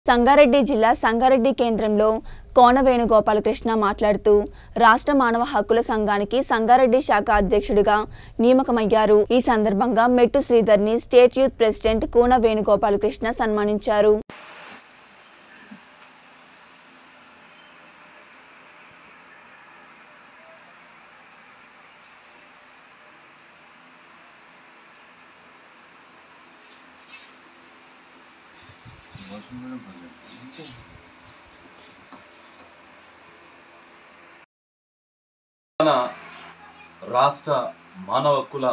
సంగారెడ్డి జిల్లా సంగారెడ్డి కేంద్రంలో కోన వేణుగోపాలకృష్ణ మాట్లాడుతూ రాష్ట్ర మానవ హక్కుల సంఘానికి సంగారెడ్డి శాఖ అధ్యక్షుడిగా నియామకమయ్యారు ఈ సందర్భంగా మెట్టు శ్రీధర్ని state youth president Koona Venugopalakrishna సన్మానించారు మన రాష్ట్ర మానవ హక్కుల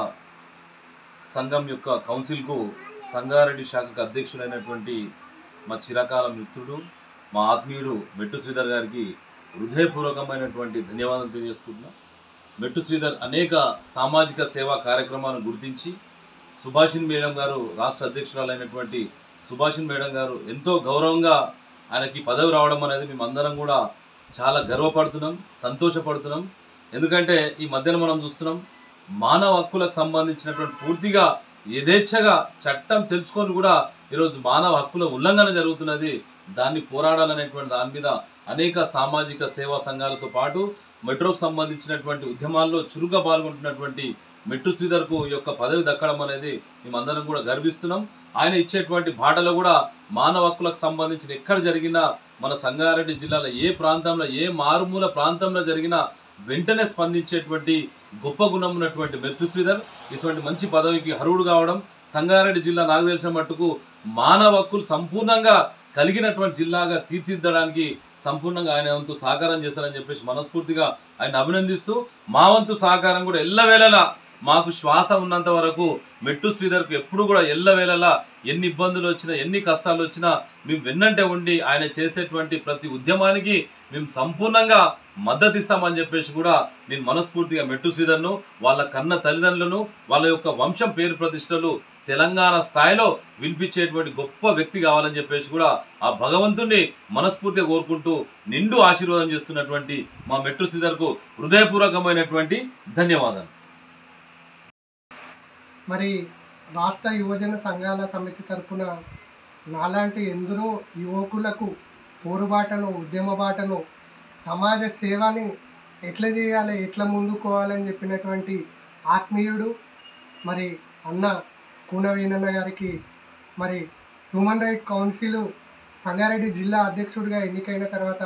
సంఘం యొక్క కౌన్సిల్కు సంగారెడ్డి శాఖకు అధ్యక్షుడైనటువంటి మా చిరకాల మిత్రుడు మా ఆత్మీయుడు మెట్టు శ్రీధర్ గారికి హృదయపూర్వకమైనటువంటి ధన్యవాదాలు తెలియజేసుకుంటున్నా మెట్టు శ్రీధర్ అనేక సామాజిక సేవా కార్యక్రమాలను గుర్తించి సుభాషిణ్ మేడం గారు రాష్ట్ర అధ్యక్షురాలైనటువంటి సుభాషిణ్ మేడం గారు ఎంతో గౌరవంగా ఆయనకి పదవి రావడం అనేది మేమందరం కూడా చాలా గర్వపడుతున్నాం సంతోషపడుతున్నాం ఎందుకంటే ఈ మధ్యన మనం చూస్తున్నాం మానవ హక్కులకు సంబంధించినటువంటి పూర్తిగా యథేచ్ఛగా చట్టం తెలుసుకొని కూడా ఈరోజు మానవ హక్కుల ఉల్లంఘన జరుగుతున్నది దాన్ని పోరాడాలనేటువంటి దాని మీద అనేక సామాజిక సేవా సంఘాలతో పాటు మెట్రోకు సంబంధించినటువంటి ఉద్యమాల్లో చురుగ్గా పాల్గొంటున్నటువంటి మెట్టు శ్రీధర్కు ఈ యొక్క పదవి దక్కడం అనేది మేమందరం కూడా గర్విస్తున్నాం ఆయన ఇచ్చేటువంటి బాటలో కూడా మానవ హక్కులకు సంబంధించిన ఎక్కడ జరిగినా మన సంగారెడ్డి జిల్లాలో ఏ ప్రాంతంలో ఏ మారుమూల ప్రాంతంలో జరిగినా వెంటనే స్పందించేటువంటి గొప్ప గుణం ఉన్నటువంటి మెట్టు శ్రీధర్ ఇటువంటి మంచి పదవికి అర్హుడు కావడం సంగారెడ్డి జిల్లా నాకు తెలిసిన మట్టుకు మానవ హక్కులు సంపూర్ణంగా కలిగినటువంటి జిల్లాగా తీర్చిదిద్దడానికి సంపూర్ణంగా ఆయన వంతు సహకారం చేశారని చెప్పేసి మనస్ఫూర్తిగా ఆయన అభినందిస్తూ మా వంతు సహకారం కూడా ఎల్లవేళలా మాకు శ్వాస ఉన్నంత వరకు మెట్టు శ్రీధర్కు ఎప్పుడు కూడా ఎల్లవేళలా ఎన్ని ఇబ్బందులు వచ్చినా ఎన్ని కష్టాలు వచ్చినా మేము వెన్నంటే ఉండి ఆయన చేసేటువంటి ప్రతి ఉద్యమానికి మేము సంపూర్ణంగా మద్దతు ఇస్తామని చెప్పేసి కూడా నేను మనస్ఫూర్తిగా మెట్టు శ్రీధర్ను వాళ్ళ కన్న తల్లిదండ్రులను వాళ్ళ యొక్క వంశం పేరు ప్రతిష్టలు తెలంగాణ స్థాయిలో వినిపించేటువంటి గొప్ప వ్యక్తి కావాలని చెప్పేసి కూడా ఆ భగవంతుణ్ణి మనస్ఫూర్తిగా కోరుకుంటూ నిండు ఆశీర్వాదం చేస్తున్నటువంటి మా మెట్టు శ్రీధర్కు హృదయపూర్వకమైనటువంటి ధన్యవాదాలు మరి రాష్ట్ర యువజన సంఘాల సమితి తరపున నాలాంటి ఎందరో యువకులకు పోరుబాటను ఉద్యమ బాటను సమాజ సేవని ఎట్లా చేయాలి ఎట్లా ముందుకోవాలని చెప్పినటువంటి ఆత్మీయుడు మరి అన్న కూనవీనన్న గారికి మరి హ్యూమన్ రైట్ కౌన్సిల్ సంగారెడ్డి జిల్లా అధ్యక్షుడిగా ఎన్నికైన తర్వాత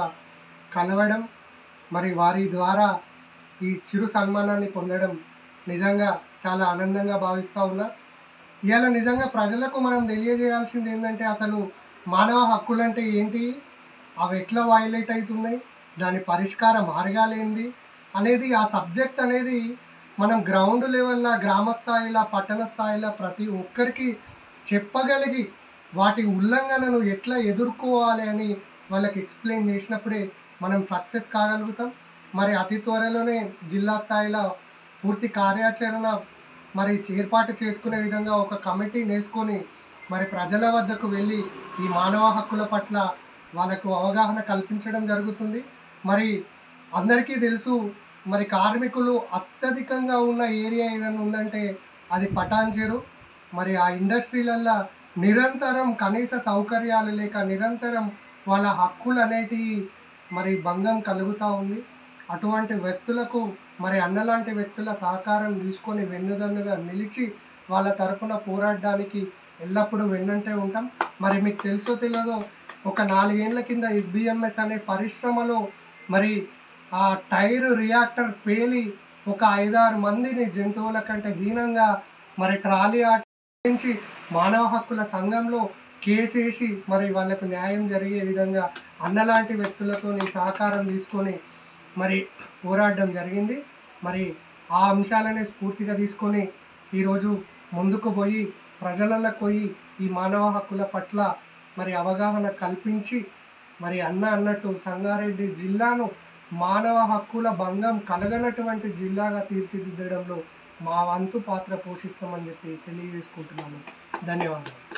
కలవడం మరి వారి ద్వారా ఈ చిరు సన్మానాన్ని పొందడం నిజంగా చాలా ఆనందంగా భావిస్తూ ఉన్నా ఇవాళ నిజంగా ప్రజలకు మనం తెలియజేయాల్సింది ఏంటంటే అసలు మానవ హక్కులు అంటే ఏంటి అవి ఎట్లా వైలేట్ అవుతున్నాయి దాని పరిష్కార మార్గాలు ఏంది అనేది ఆ సబ్జెక్ట్ అనేది మనం గ్రౌండ్ లెవెల్లో గ్రామ స్థాయిలో పట్టణ స్థాయిలో ప్రతి ఒక్కరికి చెప్పగలిగి వాటి ఉల్లంఘనను ఎట్లా ఎదుర్కోవాలి అని వాళ్ళకి ఎక్స్ప్లెయిన్ చేసినప్పుడే మనం సక్సెస్ కాగలుగుతాం మరి అతి త్వరలోనే జిల్లా స్థాయిలో పూర్తి కార్యాచరణ మరి ఏర్పాటు చేసుకునే విధంగా ఒక కమిటీ నేసుకొని మరి ప్రజల వద్దకు వెళ్ళి ఈ మానవ హక్కుల పట్ల వాళ్ళకు అవగాహన కల్పించడం జరుగుతుంది మరి అందరికీ తెలుసు మరి కార్మికులు అత్యధికంగా ఉన్న ఏరియా ఏదైనా ఉందంటే అది పటాన్ చెరు మరి ఆ ఇండస్ట్రీలల్లో నిరంతరం కనీస సౌకర్యాలు లేక నిరంతరం వాళ్ళ హక్కులు అనేటివి మరి భంగం కలుగుతూ ఉంది అటువంటి వ్యక్తులకు మరి అన్నలాంటి వ్యక్తుల సహకారం తీసుకొని వెన్నుదన్నుగా నిలిచి వాళ్ళ తరపున పోరాడడానికి ఎల్లప్పుడూ వెన్నంటే ఉంటాం మరి మీకు తెలుసో తెలియదో ఒక నాలుగేళ్ల కింద ఎస్బిఎంఎస్ అనే పరిశ్రమలో మరి ఆ టైర్ రియాక్టర్ పేలి ఒక ఐదారు మందిని జంతువుల కంటే హీనంగా మరి ట్రాలీ ఆట నుంచి మానవ హక్కుల సంఘంలో కేసేసి మరి వాళ్ళకు న్యాయం జరిగే విధంగా అన్నలాంటి వ్యక్తులతో సహకారం తీసుకొని మరి పోరాడడం జరిగింది మరి ఆ అంశాలనే స్ఫూర్తిగా తీసుకొని ఈరోజు ముందుకు పోయి ప్రజలకు పోయి ఈ మానవ హక్కుల పట్ల మరి అవగాహన కల్పించి మరి అన్న అన్నట్టు సంగారెడ్డి జిల్లాను మానవ హక్కుల భంగం కలగనటువంటి జిల్లాగా తీర్చిదిద్దడంలో మా వంతు పాత్ర పోషిస్తామని చెప్పి తెలియజేసుకుంటున్నాను ధన్యవాదాలు